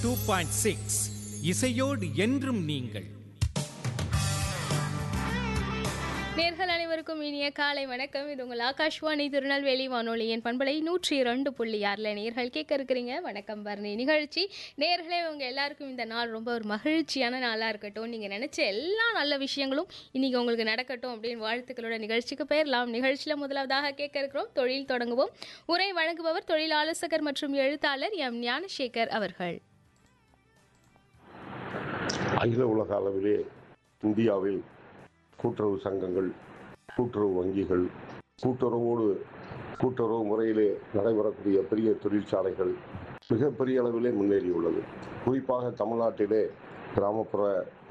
two point six இசையோடு என்றும் நீங்கள் நேர்கள் அனைவருக்கும் இனிய காலை வணக்கம் இது உங்கள் ஆகாஷ்வாணி திருநெல்வேலி வானொலியின் பண்பலை நூற்றி இரண்டு புள்ளி ஆறில் நேர்கள் கேட்க இருக்கிறீங்க வணக்கம் பரணி நிகழ்ச்சி நேர்களே உங்கள் எல்லாருக்கும் இந்த நாள் ரொம்ப ஒரு மகிழ்ச்சியான நாளாக இருக்கட்டும் நீங்கள் நினச்ச எல்லா நல்ல விஷயங்களும் இன்றைக்கி உங்களுக்கு நடக்கட்டும் அப்படின்னு வாழ்த்துக்களோட நிகழ்ச்சிக்கு பெயரலாம் நிகழ்ச்சியில் முதலாவதாக கேட்க இருக்கிறோம் தொழில் தொடங்குவோம் உரை வழங்குபவர் தொழில் ஆலோசகர் மற்றும் எழுத்தாளர் எம் ஞானசேகர் அவர்கள் அகில உலக அளவிலே இந்தியாவில் கூட்டுறவு சங்கங்கள் கூட்டுறவு வங்கிகள் கூட்டுறவோடு கூட்டுறவு முறையிலே நடைபெறக்கூடிய பெரிய தொழிற்சாலைகள் மிகப்பெரிய அளவிலே முன்னேறியுள்ளது குறிப்பாக தமிழ்நாட்டிலே கிராமப்புற